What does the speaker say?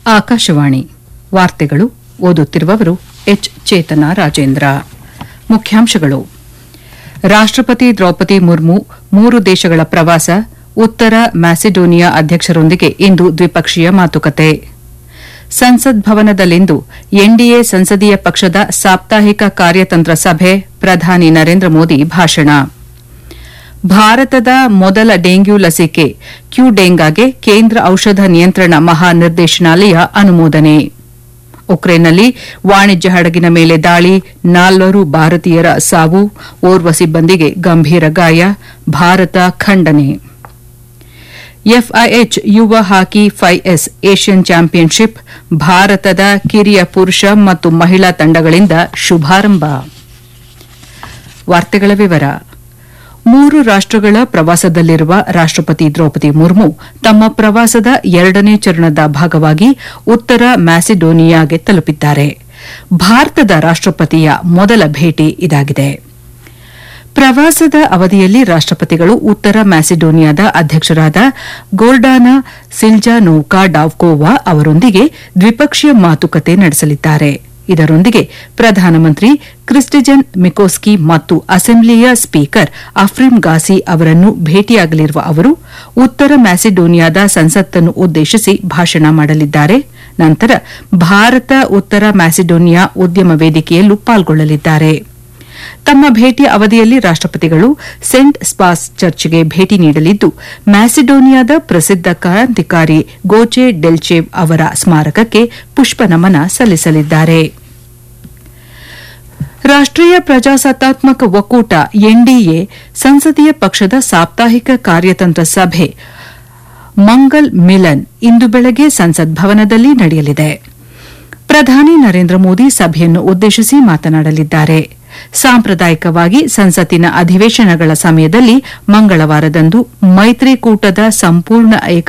ಆಕಾಶವಾಣಿ ವಾರ್ತೆಗಳು ಓದುತ್ತಿರುವವರು ಎಚ್ ಚೇತನ ರಾಜೇಂದ್ರ ಮುಖ್ಯಾಂಶಗಳು ರಾಷ್ಟಪತಿ ದ್ರೌಪದಿ ಮುರ್ಮು ಮೂರು ದೇಶಗಳ ಪ್ರವಾಸ ಉತ್ತರ ಮ್ಯಾಸಿಡೋನಿಯಾ ಅಧ್ಯಕ್ಷರೊಂದಿಗೆ ಇಂದು ದ್ವಿಪಕ್ಷೀಯ ಮಾತುಕತೆ ಸಂಸತ್ ಭವನದಲ್ಲಿಂದು ಎನ್ಡಿಎ ಸಂಸದೀಯ ಪಕ್ಷದ ಸಾಪ್ತಾಹಿಕ ಕಾರ್ಯತಂತ್ರ ಸಭೆ ಪ್ರಧಾನಿ ನರೇಂದ್ರ ಮೋದಿ ಭಾಷಣ ಭಾರತದ ಮೊದಲ ಡೆಂಗ್ಯೂ ಲಸಿಕೆ ಕ್ಯೂಡೆಂಗಾಗೆ ಕೇಂದ್ರ ಔಷಧ ನಿಯಂತ್ರಣ ಮಹಾನಿರ್ದೇಶನಾಲಯ ಅನುಮೋದನೆ ಉಕ್ರೇನ್ನಲ್ಲಿ ವಾಣಿಜ್ಯ ಹಡಗಿನ ಮೇಲೆ ದಾಳಿ ನಾಲ್ವರು ಭಾರತೀಯರ ಸಾವು ಓರ್ವ ಸಿಬ್ಬಂದಿಗೆ ಗಂಭೀರ ಗಾಯ ಭಾರತ ಖಂಡನೆ ಎಫ್ಐಎಚ್ ಯುವ ಹಾಕಿ ಎಸ್ ಏಷ್ಯನ್ ಚಾಂಪಿಯನ್ಶಿಪ್ ಭಾರತದ ಕಿರಿಯ ಪುರುಷ ಮತ್ತು ಮಹಿಳಾ ತಂಡಗಳಿಂದ ಶುಭಾರಂಭ ವಾರ್ತೆಗಳ ವಿವರ ಮೂರು ರಾಷ್ಟಗಳ ಪ್ರವಾಸದಲ್ಲಿರುವ ರಾಷ್ಟಪತಿ ದ್ರೌಪದಿ ಮುರ್ಮು ತಮ್ಮ ಪ್ರವಾಸದ ಎರಡನೇ ಚರಣದ ಭಾಗವಾಗಿ ಉತ್ತರ ಮ್ಯಾಸಿಡೋನಿಯಾಗೆ ತಲುಪಿದ್ದಾರೆ ಭಾರತದ ರಾಷ್ಟಪತಿಯ ಮೊದಲ ಭೇಟಿ ಇದಾಗಿದೆ ಪ್ರವಾಸದ ಅವಧಿಯಲ್ಲಿ ರಾಷ್ಟಪತಿಗಳು ಉತ್ತರ ಮ್ಯಾಸಿಡೋನಿಯಾದ ಅಧ್ಯಕ್ಷರಾದ ಗೋರ್ಡಾನಾ ಸಿಲ್ಜಾನೋವ್ಕಾ ಡಾವ್ಕೋವಾ ಅವರೊಂದಿಗೆ ದ್ವಿಪಕ್ಷೀಯ ಮಾತುಕತೆ ನಡೆಸಲಿದ್ದಾರೆ ಇದರೊಂದಿಗೆ ಪ್ರಧಾನಮಂತ್ರಿ ಕ್ರಿಸ್ಟಿಜನ್ ಮಿಕೋಸ್ಕಿ ಮತ್ತು ಅಸೆಂಬ್ಲಿಯ ಸ್ಪೀಕರ್ ಅಫ್ರಿಂ ಗಾಸಿ ಅವರನ್ನು ಭೇಟಿಯಾಗಲಿರುವ ಅವರು ಉತ್ತರ ಮ್ಯಾಸಿಡೋನಿಯಾದ ಸಂಸತ್ತನ್ನು ಉದ್ದೇಶಿಸಿ ಭಾಷಣ ಮಾಡಲಿದ್ದಾರೆ ನಂತರ ಭಾರತ ಉತ್ತರ ಮ್ಯಾಸಿಡೋನಿಯಾ ಉದ್ಯಮ ವೇದಿಕೆಯಲ್ಲೂ ಪಾಲ್ಗೊಳ್ಳಲಿದ್ದಾರೆ ತಮ್ಮ ಭೇಟಿಯ ಅವಧಿಯಲ್ಲಿ ರಾಷ್ಟಪತಿಗಳು ಸೆಂಟ್ ಸ್ಪಾಸ್ ಚರ್ಚ್ಗೆ ಭೇಟಿ ನೀಡಲಿದ್ದು ಮ್ಯಾಸಿಡೋನಿಯಾದ ಪ್ರಸಿದ್ದ ಕ್ರಾಂತಿಕಾರಿ ಗೋಚೆ ಡೆಲ್ಚೇವ್ ಅವರ ಸ್ಮಾರಕಕ್ಕೆ ಪುಷ್ಪನಮನ ಸಲ್ಲಿಸಲಿದ್ದಾರೆ ರಾಷ್ಟೀಯ ಪ್ರಜಾಸತ್ತಾತ್ಮಕ ಒಕ್ಕೂಟ ಎನ್ಡಿಎ ಸಂಸದೀಯ ಪಕ್ಷದ ಸಾಪ್ತಾಹಿಕ ಕಾರ್ಯತಂತ್ರ ಸಭೆ ಮಂಗಲ್ ಮಿಲನ್ ಇಂದು ಬೆಳಗ್ಗೆ ಸಂಸತ್ ಭವನದಲ್ಲಿ ನಡೆಯಲಿದೆ ಪ್ರಧಾನಿ ನರೇಂದ್ರ ಮೋದಿ ಸಭೆಯನ್ನು ಉದ್ದೇಶಿಸಿ ಮಾತನಾಡಲಿದ್ದಾರೆ ಸಾಂಪ್ರದಾಯಿಕವಾಗಿ ಸಂಸತ್ತಿನ ಅಧಿವೇಶನಗಳ ಸಮಯದಲ್ಲಿ ಮಂಗಳವಾರದಂದು ಮೈತ್ರಿಕೂಟದ ಸಂಪೂರ್ಣ ಏಕ